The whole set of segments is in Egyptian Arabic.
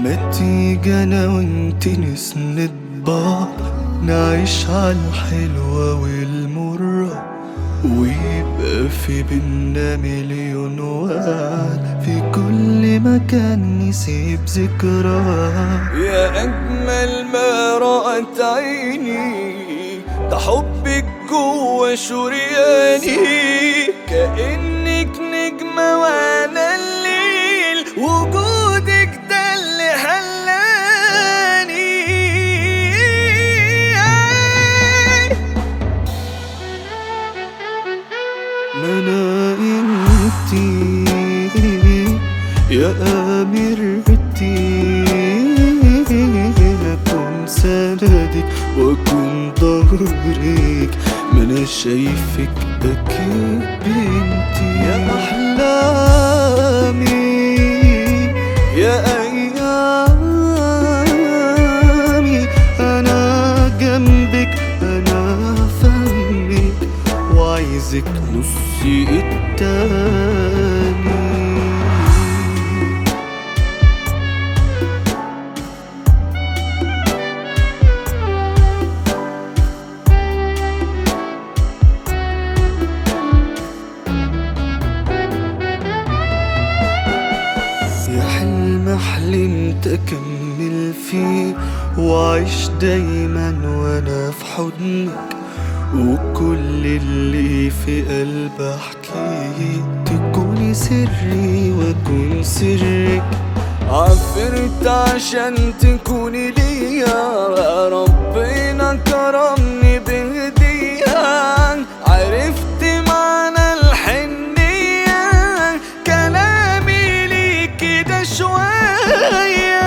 ما تيجي انا وانت نسند بعض نعيش على الحلوة والمرة ويبقى في بينا مليون وعد في كل مكان نسيب ذكرى يا أجمل ما رأت عيني ده حبك جوا شرياني كأنك نجمة وأنا الليل وجودك ده اللي هلاني ما انا انتي يا اميرتي اكون سندك واكون ظهرك ما انا شايفك اكيد بنتي يا احلامي يا ايامي انا جنبك انا فهمك وعايزك نصي التاني يا حلم حلمت أكمل فيه وأعيش دايما وأنا في حضنك وكل اللي في قلبي أحكيه تكوني سري وأكون سرك عفرت عشان تكوني ليا ربنا كرمني بهدية عرفت معنى الحنية كلامي ليكي ده شوية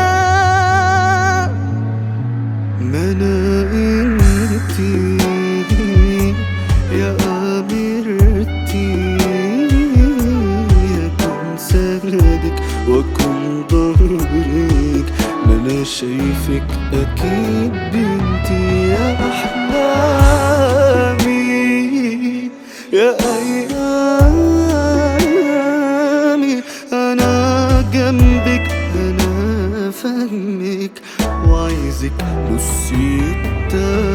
ما انا انتي يا اميرتي اكون سندك واكون ظهرك ما انا شايفك اكيد بنتي يا احلامي يا ايامي انا جنبك انا فهمك وعايزك نصي التاني